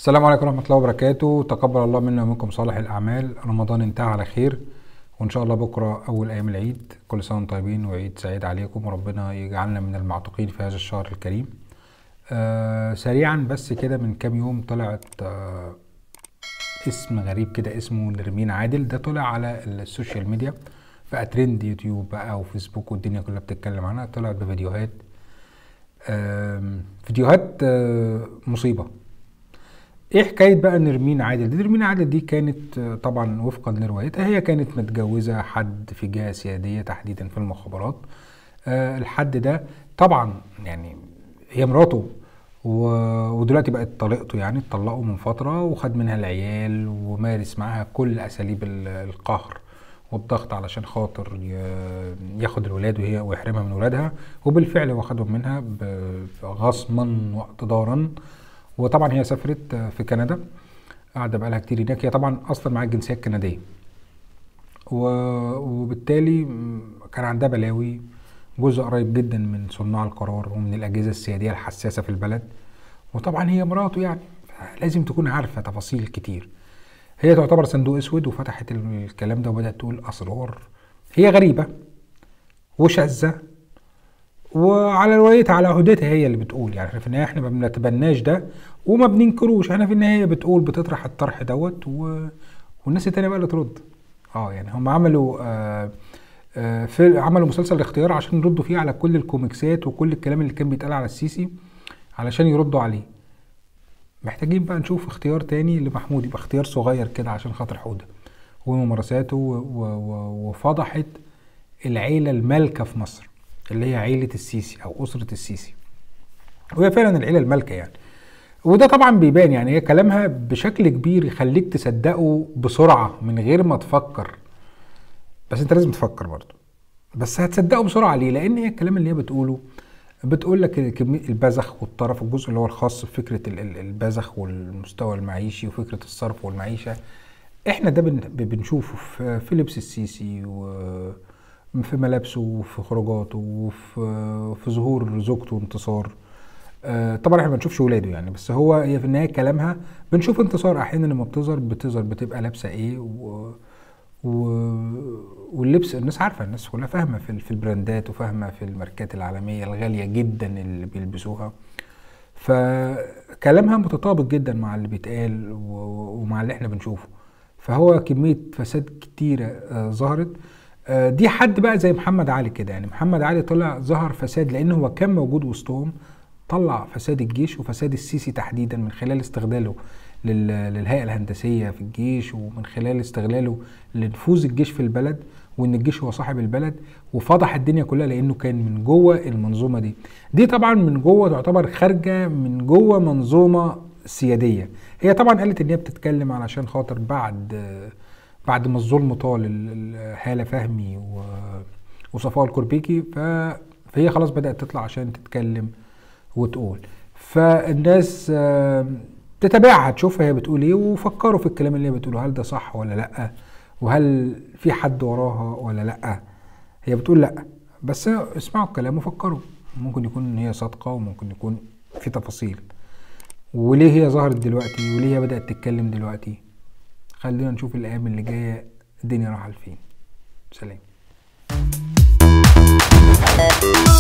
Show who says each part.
Speaker 1: السلام عليكم ورحمة الله وبركاته تقبل الله منا ومنكم صالح الأعمال رمضان انتهى على خير وإن شاء الله بكرة أول أيام العيد كل سنة وانتم طيبين وعيد سعيد عليكم وربنا يجعلنا من المعتقين في هذا الشهر الكريم آه سريعا بس كده من كام يوم طلعت آه اسم غريب كده اسمه نرمين عادل ده طلع على السوشيال ميديا بقى ترند يوتيوب بقى وفيسبوك والدنيا كلها بتتكلم عنها طلعت بفيديوهات آم، فيديوهات آه، مصيبة ايه حكايه بقى نرمين عادل دي نرمين عادل دي كانت آه، طبعا وفقا لروايتها هي كانت متجوزه حد في جهه سياديه تحديدا في المخابرات آه، الحد ده طبعا يعني هي مراته و- ودلوقتي بقت طليقته يعني اتطلقوا من فتره وخد منها العيال ومارس معاها كل اساليب ال- القهر والضغط علشان خاطر ي- ياخد الولاد وهي ويحرمها من ولادها وبالفعل هو خدهم منها ب- غصبا واقتدارا وطبعا هي سافرت في كندا قاعده بقالها كتير هناك هي طبعا اصلا معاها الجنسيه الكنديه و- وبالتالي م، كان عندها بلاوي جزء قريب جدا من صناع القرار ومن الاجهزه السياديه الحساسه في البلد وطبعا هي مراته يعني لازم تكون عارفه تفاصيل كتير هي تعتبر صندوق اسود وفتحت الكلام ده وبدات تقول اسرار هي غريبه وشاذه وعلى روايتها على عهدتها هي اللي بتقول يعني احنا في النهايه احنا ما بنتبناش ده وما بننكروش احنا في النهايه بتقول بتطرح الطرح دوت و... والناس التانية بقى اللي ترد اه يعني هم عملوا آه آه في عملوا مسلسل الاختيار عشان يردوا فيه على كل الكوميكسات وكل الكلام اللي كان بيتقال على السيسي علشان يردوا عليه محتاجين بقى نشوف اختيار تاني لمحمود يبقى اختيار صغير كده عشان خاطر حوده وممارساته و- و- و- وفضحت العيلة المالكة في مصر اللي هي عيلة السيسي أو أسرة السيسي وهي فعلا العيلة المالكة يعني وده طبعا بيبان يعني هي كلامها بشكل كبير يخليك تصدقه بسرعة من غير ما تفكر بس انت لازم تفكر برضه بس هتصدقه بسرعة ليه؟ لأن هي الكلام اللي هي بتقوله بتقول لك كمية البذخ والطرف الجزء اللي هو الخاص بفكرة ال- ال- البذخ والمستوى المعيشي وفكرة الصرف والمعيشة احنا ده بن- بنشوفه في في لبس السيسي وفي ملابسه وفي خروجاته وفي في ظهور زوجته انتصار آه، طبعا احنا ما بنشوفش ولاده يعني بس هو هي في النهايه كلامها بنشوف انتصار احيانا لما بتظهر بتظهر بتبقى لابسه ايه و... و... واللبس الناس عارفه الناس كلها فاهمه في, ال- في البراندات وفاهمه في الماركات العالميه الغاليه جدا اللي بيلبسوها فكلامها متطابق جدا مع اللي بيتقال و- ومع اللي احنا بنشوفه فهو كمية فساد كتيرة آه، ظهرت آه، دي حد بقى زي محمد علي كده يعني محمد علي طلع ظهر فساد لأنه هو كان موجود وسطهم طلع فساد الجيش وفساد السيسي تحديدا من خلال استغلاله لل- للهيئة الهندسية في الجيش ومن خلال استغلاله لنفوذ الجيش في البلد وان الجيش هو صاحب البلد وفضح الدنيا كلها لانه كان من جوه المنظومه دي دي طبعا من جوه تعتبر خارجه من جوه منظومه سياديه هي طبعا قالت ان هي بتتكلم علشان خاطر بعد بعد ما الظلم طال ال- ال- هاله فهمي و- وصفاء الكربيكي ف- فهي خلاص بدات تطلع عشان تتكلم وتقول فالناس آه، تتابعها تشوف هي بتقول ايه وفكروا في الكلام اللي هي بتقوله هل ده صح ولا لا وهل في حد وراها ولا لا هي بتقول لا بس اسمعوا الكلام وفكروا ممكن يكون هي صادقه وممكن يكون في تفاصيل وليه هي ظهرت دلوقتي وليه هي بدات تتكلم دلوقتي خلينا نشوف الايام اللي جايه الدنيا رايحه لفين سلام